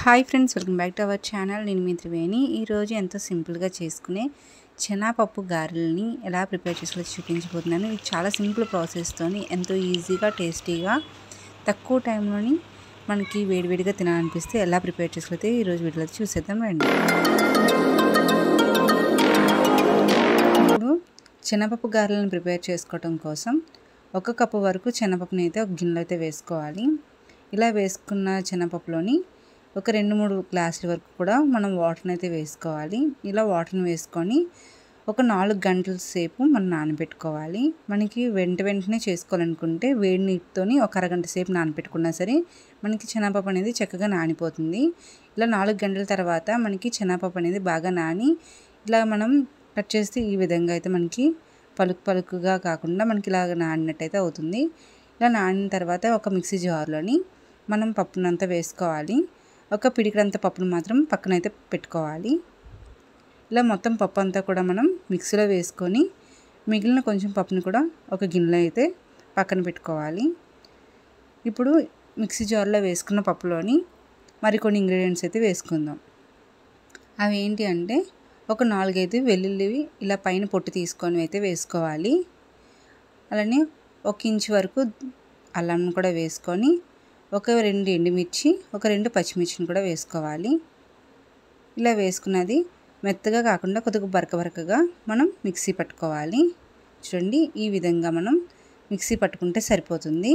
hi friends welcome back to our channel నేను మీ త్రివేణి ఈరోజు ఎంతో సింపుల్గా చేసుకునే చెనాపప్పు గారెల్ని ఎలా ప్రిపేర్ చేసుకోవాలో చూపించబోతున్నాను ఇది చాలా సింపుల్ ప్రాసెస్తో ఎంతో ఈజీగా టేస్టీగా తక్కువ టైంలోని మనకి వేడివేడిగా తినాలనిపిస్తే ఎలా ప్రిపేర్ చేసుకోతే ఈరోజు వీడియోలో చూసేద్దాం రండి ఇప్పుడు శనగపప్పు గారెలను ప్రిపేర్ చేసుకోవటం కోసం ఒక కప్పు వరకు శనగపప్పుని అయితే ఒక గిన్నెలో అయితే వేసుకోవాలి ఇలా వేసుకున్న శనగపప్పులోని ఒక రెండు మూడు గ్లాసుల వరకు కూడా మనం వాటర్ని అయితే వేసుకోవాలి ఇలా వాటర్ని వేసుకొని ఒక నాలుగు గంటల సేపు మనం నానబెట్టుకోవాలి మనకి వెంట వెంటనే చేసుకోవాలనుకుంటే వేడి నీటితోని ఒక అరగంట సేపు నానబెట్టుకున్నా సరే మనకి శనగపప్పు అనేది చక్కగా నానిపోతుంది ఇలా నాలుగు గంటల తర్వాత మనకి శనగపప్పు అనేది బాగా నాని ఇలా మనం కట్ చేస్తే ఈ విధంగా అయితే మనకి పలుకు పలుకుగా కాకుండా మనకి ఇలాగ నానినట్టయితే అవుతుంది ఇలా నానిన తర్వాత ఒక మిక్సీ జార్లోని మనం పప్పునంతా వేసుకోవాలి ఒక పిడికడంత పప్పును మాత్రం పక్కనైతే పెట్టుకోవాలి ఇలా మొత్తం పప్పు అంతా కూడా మనం మిక్సీలో వేసుకొని మిగిలిన కొంచెం పప్పుని కూడా ఒక గిన్నెలో అయితే పక్కన పెట్టుకోవాలి ఇప్పుడు మిక్సీ జార్లో వేసుకున్న పప్పులోని మరికొన్ని ఇంగ్రీడియంట్స్ అయితే వేసుకుందాం అవి ఏంటి అంటే ఒక నాలుగైదు వెల్లుల్లివి ఇలా పైన పొట్టు తీసుకొని అయితే వేసుకోవాలి అలానే ఒక ఇంచు వరకు అల్లం కూడా వేసుకొని ఒక రెండు ఎండుమిర్చి ఒక రెండు పచ్చిమిర్చిని కూడా వేసుకోవాలి ఇలా వేసుకున్నది మెత్తగా కాకుండా కొద్దిగా బరక బరకగా మనం మిక్సీ పట్టుకోవాలి చూడండి ఈ విధంగా మనం మిక్సీ పట్టుకుంటే సరిపోతుంది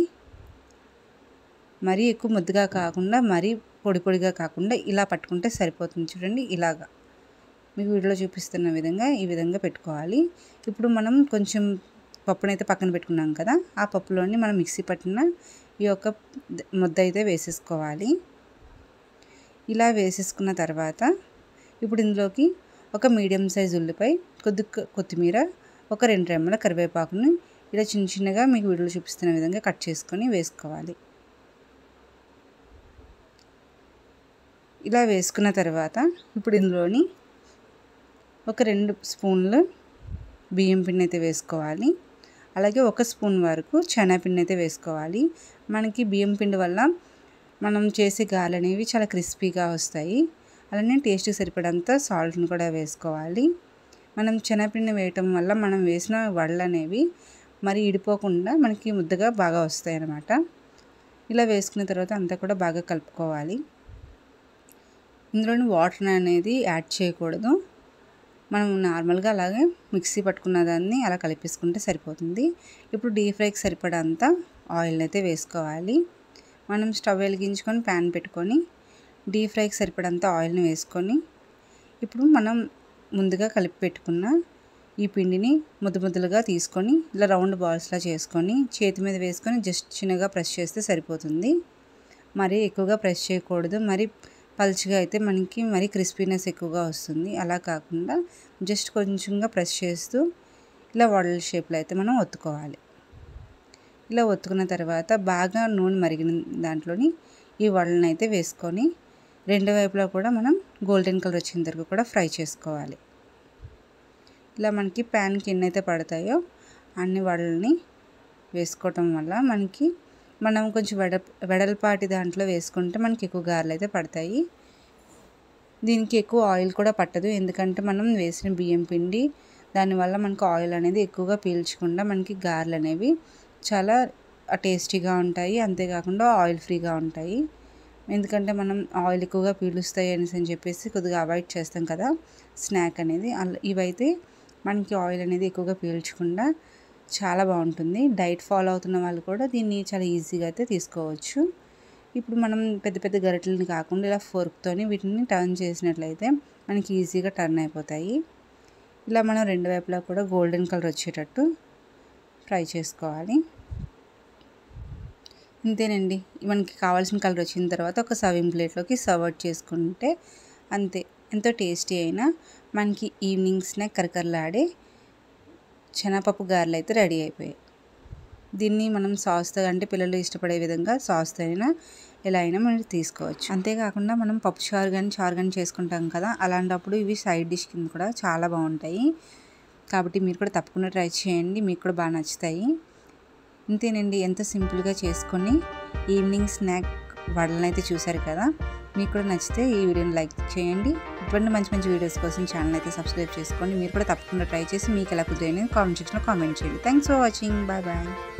మరీ ఎక్కువ ముద్దుగా కాకుండా మరీ పొడి పొడిగా కాకుండా ఇలా పట్టుకుంటే సరిపోతుంది చూడండి ఇలాగా మీకు వీడియోలో చూపిస్తున్న విధంగా ఈ విధంగా పెట్టుకోవాలి ఇప్పుడు మనం కొంచెం పప్పునైతే పక్కన పెట్టుకున్నాం కదా ఆ పప్పులోని మనం మిక్సీ పట్టిన ఈ యొక్క ముద్ద అయితే వేసేసుకోవాలి ఇలా వేసేసుకున్న తర్వాత ఇప్పుడు ఇందులోకి ఒక మీడియం సైజ్ ఉల్లిపాయ కొద్ది కొత్తిమీర ఒక రెండు రెమ్మల కరివేపాకుని ఇలా చిన్న చిన్నగా మీకు వీడియోలో చూపిస్తున్న విధంగా కట్ చేసుకొని వేసుకోవాలి ఇలా వేసుకున్న తర్వాత ఇప్పుడు ఇందులోని ఒక రెండు స్పూన్లు బియ్యం పిండి అయితే వేసుకోవాలి అలాగే ఒక స్పూన్ వరకు శనగపిండి అయితే వేసుకోవాలి మనకి బియ్యం పిండి వల్ల మనం చేసే గాలు అనేవి చాలా క్రిస్పీగా వస్తాయి అలానే టేస్ట్కి సరిపడంత సాల్ట్ని కూడా వేసుకోవాలి మనం శనగపిండి వేయటం వల్ల మనం వేసిన వడలు అనేవి మరి ఇడిపోకుండా మనకి ముద్దగా బాగా వస్తాయి అన్నమాట ఇలా వేసుకున్న తర్వాత అంతా కూడా బాగా కలుపుకోవాలి ఇందులోని వాటర్ అనేది యాడ్ చేయకూడదు మనం నార్మల్గా అలాగే మిక్సీ పట్టుకున్న దాన్ని అలా కలిపేసుకుంటే సరిపోతుంది ఇప్పుడు డీప్ ఫ్రైకి సరిపడంత ఆయిల్ అయితే వేసుకోవాలి మనం స్టవ్ వెలిగించుకొని ప్యాన్ పెట్టుకొని డీప్ ఫ్రైకి సరిపడంత ఆయిల్ని వేసుకొని ఇప్పుడు మనం ముందుగా కలిపి పెట్టుకున్న ఈ పిండిని ముద్ద ముద్దలుగా తీసుకొని ఇలా రౌండ్ బాల్స్లా చేసుకొని చేతి మీద వేసుకొని జస్ట్ చిన్నగా ప్రెస్ చేస్తే సరిపోతుంది మరీ ఎక్కువగా ప్రెస్ చేయకూడదు మరి పల్చగా అయితే మనకి మరీ క్రిస్పీనెస్ ఎక్కువగా వస్తుంది అలా కాకుండా జస్ట్ కొంచెంగా ప్రెస్ చేస్తూ ఇలా వడల షేప్లో అయితే మనం ఒత్తుకోవాలి ఇలా ఒత్తుకున్న తర్వాత బాగా నూనె మరిగిన దాంట్లోని ఈ వడలను అయితే వేసుకొని రెండు వైపులా కూడా మనం గోల్డెన్ కలర్ వచ్చిన వరకు కూడా ఫ్రై చేసుకోవాలి ఇలా మనకి ప్యాన్కి ఎన్నైతే పడతాయో అన్ని వడలని వేసుకోవటం వల్ల మనకి మనం కొంచెం వెడ వెడల్పాటి దాంట్లో వేసుకుంటే మనకి ఎక్కువ గారెలు అయితే పడతాయి దీనికి ఎక్కువ ఆయిల్ కూడా పట్టదు ఎందుకంటే మనం వేసిన బియ్యం పిండి దానివల్ల మనకు ఆయిల్ అనేది ఎక్కువగా పీల్చకుండా మనకి గారెలు అనేవి చాలా టేస్టీగా ఉంటాయి అంతేకాకుండా ఆయిల్ ఫ్రీగా ఉంటాయి ఎందుకంటే మనం ఆయిల్ ఎక్కువగా పీలుస్తాయి అనేసి అని చెప్పేసి కొద్దిగా అవాయిడ్ చేస్తాం కదా స్నాక్ అనేది ఇవైతే మనకి ఆయిల్ అనేది ఎక్కువగా పీల్చకుండా చాలా బాగుంటుంది డైట్ ఫాలో అవుతున్న వాళ్ళు కూడా దీన్ని చాలా ఈజీగా అయితే తీసుకోవచ్చు ఇప్పుడు మనం పెద్ద పెద్ద గరిటెలని కాకుండా ఇలా ఫోర్క్తోని వీటిని టర్న్ చేసినట్లయితే మనకి ఈజీగా టర్న్ అయిపోతాయి ఇలా మనం రెండు వైపులా కూడా గోల్డెన్ కలర్ వచ్చేటట్టు ఫ్రై చేసుకోవాలి ఇంతేనండి మనకి కావాల్సిన కలర్ వచ్చిన తర్వాత ఒక సర్వింగ్ ప్లేట్లోకి సర్వ్ అవుట్ చేసుకుంటే అంతే ఎంతో టేస్టీ అయినా మనకి ఈవినింగ్ స్నాక్ కరకరలాడే శనగపప్పు గారెలు అయితే రెడీ అయిపోయాయి దీన్ని మనం సాస్తో అంటే పిల్లలు ఇష్టపడే విధంగా సాస్తో అయినా ఎలా అయినా మనం తీసుకోవచ్చు అంతేకాకుండా మనం పప్పు చారు కానీ చారు కానీ చేసుకుంటాం కదా అలాంటప్పుడు ఇవి సైడ్ డిష్ కింద కూడా చాలా బాగుంటాయి కాబట్టి మీరు కూడా తప్పకుండా ట్రై చేయండి మీకు కూడా బాగా నచ్చుతాయి ఇంతేనండి ఎంత సింపుల్గా చేసుకొని ఈవినింగ్ స్నాక్ వడలను అయితే చూశారు కదా మీకు కూడా నచ్చితే ఈ వీడియోని లైక్ చేయండి ఇటువంటి మంచి మంచి వీడియోస్ కోసం ఛానల్ అయితే సబ్స్క్రైబ్ చేసుకోండి మీరు కూడా తప్పకుండా ట్రై చేసి మీకు ఎలా కుదిరైనది కామెంట్ సెక్షన్లో కామెంట్ చేయండి thanks for watching bye bye